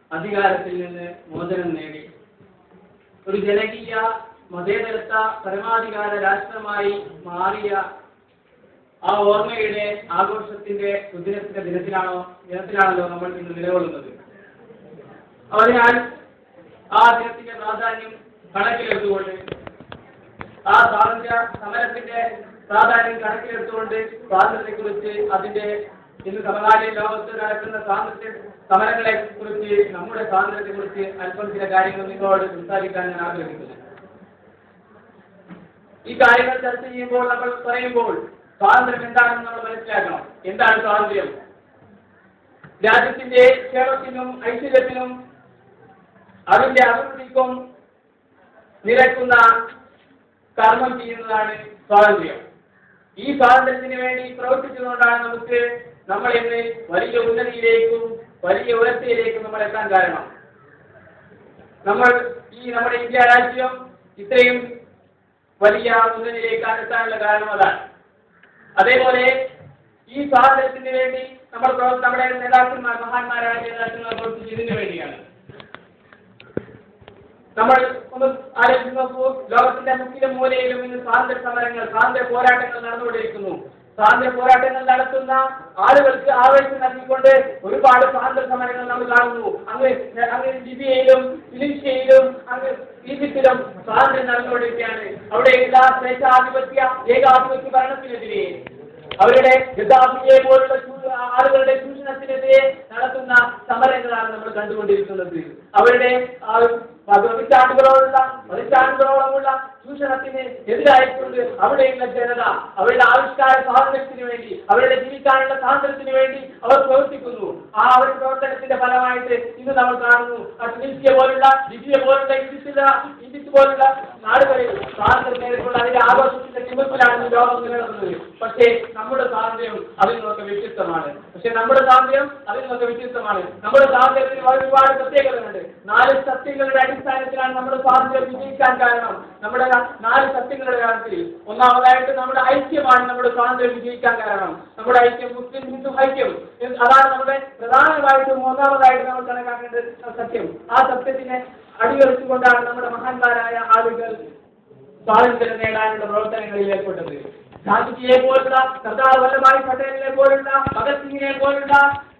അധികാരത്തിൽ നിന്ന് മോചനം നേടി ഒരു ജനകീയ മതേതരത്വ പരമാധികാര രാഷ്ട്രമായി മാറിയ ആ ഓർമ്മയുടെ ആഘോഷത്തിന്റെ സുദിനത്തിന്റെ ദിനത്തിലാണോ ദിനത്തിലാണല്ലോ നമ്മൾ ഇന്ന് നിലകൊള്ളുന്നത് അതിനാൽ ആ ദിനത്തിന്റെ പ്രാധാന്യം കണക്കിലെടുത്തുകൊണ്ട് ആ സ്വാതന്ത്ര്യ സമരത്തിന്റെ പ്രാധാന്യം കണക്കിലെടുത്തുകൊണ്ട് സ്വാതന്ത്ര്യത്തെക്കുറിച്ച് അതിന്റെ ഇന്ന് സമകാലീന ലോകത്ത് നടക്കുന്ന സ്വാതന്ത്ര്യ സമരങ്ങളെ കുറിച്ച് നമ്മുടെ സ്വാതന്ത്ര്യത്തെ കുറിച്ച് അല്പം ചില കാര്യങ്ങൾ നിങ്ങളോട് സംസാരിക്കാൻ ഞാൻ ആഗ്രഹിക്കുന്നു ഈ കാര്യങ്ങൾ ചർച്ച ചെയ്യുമ്പോൾ നമ്മൾ പറയുമ്പോൾ സ്വാതന്ത്ര്യം എന്താണെന്ന് നമ്മൾ മനസ്സിലാക്കണം എന്താണ് സ്വാതന്ത്ര്യം രാജ്യത്തിന്റെ ക്ഷേമത്തിനും ഐശ്വര്യത്തിനും അതിന്റെ അഭിവൃദ്ധിക്കും നിരക്കുന്ന കർമ്മം ചെയ്യുന്നതാണ് സ്വാതന്ത്ര്യം ഈ സ്വാതന്ത്ര്യത്തിന് വേണ്ടി പ്രവർത്തിച്ചതുകൊണ്ടാണ് നമുക്ക് നമ്മൾ ഇന്ന് വലിയ ഉന്നതിയിലേക്കും വലിയ ഉയർച്ചയിലേക്കും നമ്മൾ എത്താൻ കാരണം നമ്മൾ ഈ നമ്മുടെ ഇന്ത്യ രാജ്യം ഇത്രയും വലിയ ഉന്നതിയിലേക്ക് എത്താനുള്ള കാരണം അതാണ് അതേപോലെ ഈ സ്വാതന്ത്ര്യത്തിന് വേണ്ടി നമ്മൾ പ്രവർത്തി- നമ്മുടെ നേതാക്കന്മാർ മഹാന്മാരായ നേതാക്കന്മാർ പ്രവർത്തിച്ചതിന് വേണ്ടിയാണ് നമ്മൾ ഒന്ന് ആലോചിച്ച് നോക്കൂ ലോകത്തിന്റെ മുക്കിലെ മൂലയിലും ഇന്ന് സ്വാതന്ത്ര്യ സമരങ്ങൾ സ്വാതന്ത്ര്യ പോരാട്ടങ്ങൾ നടന്നുകൊണ്ടിരിക്കുന്നു സ്വാതന്ത്ര്യ പോരാട്ടങ്ങൾ നടത്തുന്ന ആളുകൾക്ക് ആവേശം നൽകിക്കൊണ്ട് ഒരുപാട് സ്വാതന്ത്ര്യ സമരങ്ങൾ നമ്മൾ കാണുന്നു അങ്ങ് അങ്ങ് ലിബിയയിലും ഫിലിപ്പിയയിലും അങ്ങ് ഈജിപ്തിലും സ്വാതന്ത്ര്യം നടന്നുകൊണ്ടിരിക്കുകയാണ് അവിടെയുള്ള സ്വേച്ഛാധിപത്യ ഏകാധിപത്യ ഭരണത്തിനെതിരെ അവരുടെ ഗദ്ദാഫിയെ പോലുള്ള ചൂ- ആളുകളുടെ ചൂഷണത്തിനെതിരെ നടത്തുന്ന സമരങ്ങളാണ് നമ്മൾ കണ്ടുകൊണ്ടിരിക്കുന്നത് അവരുടെ ആ, പതിറ്റാണ്ടുകളോടുള്ള പതിറ്റാണ്ടുകളോളമുള്ള ചൂഷണത്തിന് എതിരായിക്കൊണ്ട് അവിടെയുള്ള ജനത അവരുടെ ആവിഷ്കാര സ്വാതന്ത്ര്യത്തിന് വേണ്ടി അവരുടെ ജീവിക്കാനുള്ള സ്വാതന്ത്ര്യത്തിന് വേണ്ടി അവർ പ്രവർത്തിക്കുന്നു ആ അവരുടെ പ്രവർത്തനത്തിന്റെ ഫലമായിട്ട് ഇന്ന് നമ്മൾ കാണുന്നു ആ ട്യൂണിസിയ പോലുള്ള ലിബിയ പോലുള്ള ഈജിപ്തില ഈജിപ്ത് പോലുള്ള നാടുകളിൽ സ്വാതന്ത്ര്യം നേരിട്ടുള്ള അതിന്റെ ആഘോഷത്തിന്റെ ചുമപ്പിലാണ് ഈ ലോകം നിലനിൽക്കുന്നത് പക്ഷേ നമ്മുടെ സ്വാതന്ത്ര്യം അതിൽ നിന്നൊക്കെ വ്യത്യസ്തമാണ് പക്ഷേ നമ്മുടെ സ്വാതന്ത്ര്യം അതിൽ നിന്നൊക്കെ വ്യത്യസ്തമാണ് നമ്മുടെ സ്വാതന്ത്ര്യത്തിന് ഒരുപാട് പ്രത്യേകതകളുണ്ട് നാല് സത്യങ്ങളുടെ അടിസ്ഥാനത്തിലാണ് നമ്മുടെ സ്വാതന്ത്ര്യം വിജയിക്കാൻ കാരണം നമ്മുടെ നാല് സത്യങ്ങളുടെ കാര്യത്തിൽ ഒന്നാമതായിട്ട് നമ്മുടെ ഐക്യമാണ് നമ്മുടെ സ്വാതന്ത്ര്യം വിജയിക്കാൻ കാരണം നമ്മുടെ ഐക്യം മുസ്ലിം ഹിന്ദു ഐക്യം എന്ന് അതാണ് നമ്മുടെ പ്രധാനമായിട്ടും ഒന്നാമതായിട്ട് നമ്മൾ കണക്കാക്കേണ്ട സത്യം ആ സത്യത്തിനെ അടിയൊളിച്ചുകൊണ്ടാണ് നമ്മുടെ മഹാന്മാരായ ആളുകൾ സ്വാതന്ത്ര്യം നേടാനുള്ള പ്രവർത്തനങ്ങളിൽ ഏർപ്പെട്ടത് ഗാന്ധിജിയെ പോലുള്ള സർദാർ വല്ലഭായ് പട്ടേലിനെ പോലുള്ള ഭഗത് സിംഗിനെ പോലുള്ള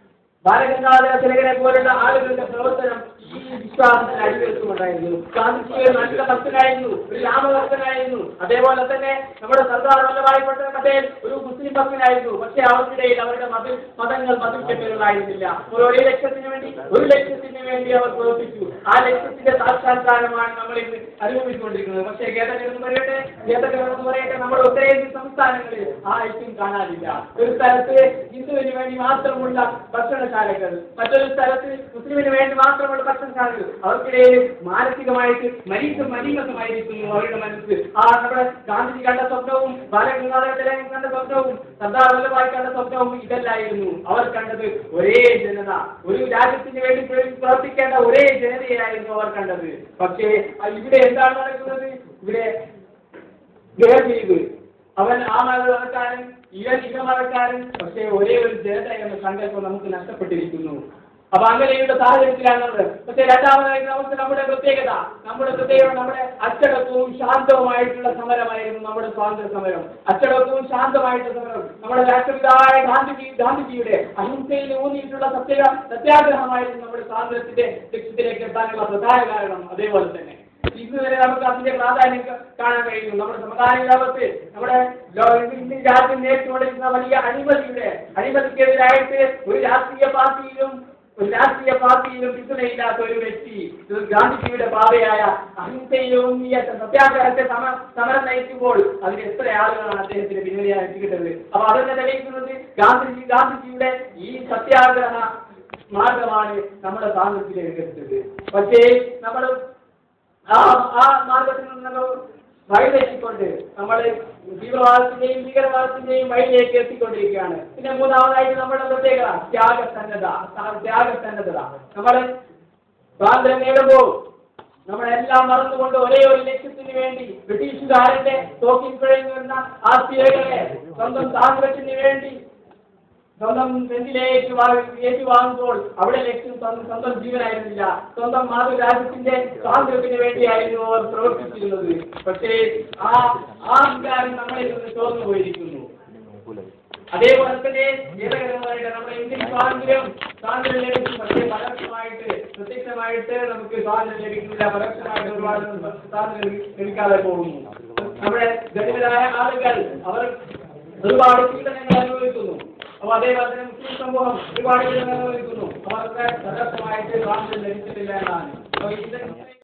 ബാലഗംഗാധര തിലകനെ പോലുള്ള ആളുകളുടെ പ്രവർത്തനം ഈ വിശ്വാസത്തിന് അടിവെച്ചുകൊണ്ടായിരുന്നു ഗാന്ധിജി ഒരു നല്ല ഭക്തനായിരുന്നു ഒരു രാമഭക്തനായിരുന്നു അതേപോലെ തന്നെ നമ്മുടെ സർദാർ വല്ലഭായ് പട്ടേൽ പട്ടേൽ ഒരു മുസ്ലിം ഭക്തനായിരുന്നു പക്ഷേ അവർക്കിടയിൽ അവരുടെ മത മതങ്ങൾ മതക്കെട്ടുകളായിരുന്നില്ല ഒരു ഒരേ ലക്ഷ്യത്തിന് വേണ്ടി ഒരു ലക്ഷ്യത്തിന് വേണ്ടി അവർ പ്രവർത്തിച്ചു ആ ലക്ഷ്യത്തിന്റെ സാക്ഷാത്കാരമാണ് നമ്മൾ ഇന്ന് അനുഭവിച്ചുകൊണ്ടിരിക്കുന്നത് പക്ഷേ ഖേദകരെന്ന് പറയട്ടെ ഖേദകരെന്ന് പറയട്ടെ നമ്മുടെ ഉത്തരേന്ത്യൻ സംസ്ഥാനങ്ങളിൽ ആ ഐക്യം കാണാനില്ല ഒരു സ്ഥലത്ത് ഹിന്ദുവിന് വേണ്ടി മാത്രമുള്ള ഭക്ഷണശാലകൾ മറ്റൊരു സ്ഥലത്ത് മുസ്ലിമിന് വേണ്ടി മാത്രമുള്ള ഭക്ഷണശാലകൾ അവർക്കിടയിൽ മാനസികമായിട്ട് മരീസും മരീമസമായിരിക്കുന്നു അവരുടെ മനസ്സ് ആ നമ്മുടെ ഗാന്ധിജി കണ്ട സ്വപ്നവും ബാലഗംഗാധര തിലകൻ കണ്ട സ്വപ്നവും സർദാർ വല്ലഭായ് കണ്ട സ്വപ്നവും ഇതല്ലായിരുന്നു അവർ കണ്ടത് ഒരേ ജനത ഒരു രാജ്യത്തിന് വേണ്ടി പ്ര- പ്രവർത്തിക്കേണ്ട ഒരേ ജനതയായിരുന്നു അവർ കണ്ടത് പക്ഷേ ആ ഇവിടെ എന്താണ് നടക്കുന്നത് ഇവിടെ വേർതിരിവ് അവൻ ആ മതക്കാരൻ ഇവൻ ഇവ മതക്കാരൻ പക്ഷേ ഒരേ ഒരു ജനത എന്ന സങ്കല്പം നമുക്ക് നഷ്ടപ്പെട്ടിരിക്കുന്നു അപ്പൊ അങ്ങനെയുള്ള സാഹചര്യത്തിലാണ് നമ്മൾ പക്ഷേ രണ്ടാമതായി നമുക്ക് നമ്മുടെ പ്രത്യേകത നമ്മുടെ പ്രത്യേകത നമ്മുടെ അച്ചടക്കവും ശാന്തവുമായിട്ടുള്ള സമരമായിരുന്നു നമ്മുടെ സ്വാതന്ത്ര്യ സമരം അച്ചടക്കവും ശാന്തമായിട്ടുള്ള സമരം നമ്മുടെ രാഷ്ട്രപിതാവായ ഗാന്ധിജി ഗാന്ധിജിയുടെ അഹിംസയിൽ ഊന്നിയിട്ടുള്ള സത്യ സത്യാഗ്രഹമായിരുന്നു നമ്മുടെ സ്വാതന്ത്ര്യത്തിന്റെ ലക്ഷ്യത്തിലേക്ക് എത്താനുള്ള പ്രധാന കാരണം അതേപോലെ തന്നെ ഇന്ന് വരെ നമുക്ക് അതിന്റെ പ്രാധാന്യം ക- കാണാൻ കഴിയുന്നു നമ്മുടെ സമകാലീന ലോകത്ത് നമ്മുടെ ലോ- ഇന്ത്യൻ രാജ്യം നേരിട്ടുകൊണ്ടിരിക്കുന്ന വലിയ അഴിമതിയുടെ അഴിമതിക്കെതിരായിട്ട് ഒരു രാഷ്ട്രീയ പാർട്ടിയിലും ഒരു രാഷ്ട്രീയ പാർട്ടിയിലും പിന്തുണയില്ലാത്ത ഒരു വ്യക്തി ഇത് ഗാന്ധിജിയുടെ പാതയായ അഹിംസയിലൂന്നിയ സത്യാഗ്രഹത്തെ സമ സമരം നയിക്കുമ്പോൾ അതിന് എത്ര ആളുകളാണ് അദ്ദേഹത്തിന് പിന്തുണയായി കിട്ടുന്നത് അപ്പൊ അതൊക്കെ തെളിയിക്കുന്നത് ഗാന്ധിജി ഗാന്ധിജിയുടെ ഈ സത്യാഗ്രഹ മാർഗമാണ് നമ്മുടെ സ്വാതന്ത്ര്യത്തിലേക്ക് എത്തുന്നത് പക്ഷേ നമ്മൾ ആ ആ മാർഗത്തിൽ നിന്ന് നമ്മൾ വഴിതെറ്റിക്കൊണ്ട് നമ്മൾ തീവ്രവാദത്തിന്റെയും ഭീകരവാദത്തിന്റെയും വഴിയിലേക്ക് എത്തിക്കൊണ്ടിരിക്കുകയാണ് പിന്നെ മൂന്നാമതായിട്ട് നമ്മുടെ പ്രത്യേകത ത്യാഗസന്നദ്ധ ത- ത്യാഗസന്നദ്ധത നമ്മൾ സ്വാതന്ത്ര്യം നേടുമ്പോൾ നമ്മളെല്ലാം മറന്നുകൊണ്ട് ഒരേ ഒരു ലക്ഷ്യത്തിന് വേണ്ടി ബ്രിട്ടീഷുകാരന്റെ തോക്കിൽ പിഴഞ്ഞു വരുന്ന ആ സ്ത്രീകളെ സ്വന്തം സ്വാതന്ത്ര്യത്തിന് വേണ്ടി സ്വന്തം നെഞ്ചിലേക്ക് വാ- ഏറ്റുവാങ്ങുമ്പോൾ അവിടെ ലക്ഷ്യം സ്വന്തം സ്വന്തം ജീവനായിരുന്നില്ല സ്വന്തം മാതൃരാജ്യത്തിന്റെ സ്വാതന്ത്ര്യത്തിന് വേണ്ടിയായിരുന്നു അവർ പ്രവർത്തിച്ചിരുന്നത് പക്ഷേ ആ ആ വികാരം നമ്മളിൽ നിന്ന് ചോർന്നു പോയിരിക്കുന്നു അതേപോലെ തന്നെ ഖേദകരമായിട്ട് നമ്മുടെ ഇന്ത്യൻ സ്വാതന്ത്ര്യം സ്വാതന്ത്ര്യം ലഭിക്കും പക്ഷേ പരോക്ഷമായിട്ട് പ്രത്യക്ഷമായിട്ട് നമുക്ക് സ്വാതന്ത്ര്യം ലഭിക്കുന്നില്ല പരോക്ഷമായിട്ട് ഒരുപാട് സ്വാതന്ത്ര്യം ലഭിക്കാതെ പോകുന്നു നമ്മുടെ ദളിതരായ ആളുകൾ അവർ ഒരുപാട് പീഡനങ്ങൾ അനുഭവിക്കുന്നു അപ്പൊ അതേപോലെ തന്നെ മുസ്ലിം സമൂഹം ഒരുപാട് പീഡനങ്ങൾ അനുഭവിക്കുന്നു അവർക്ക് പരോക്ഷമായിട്ട് സ്വാതന്ത്ര്യം ലഭിച്ചിട്ടില്ല എന്നാണ് അപ്പൊ ഇതിന്റെ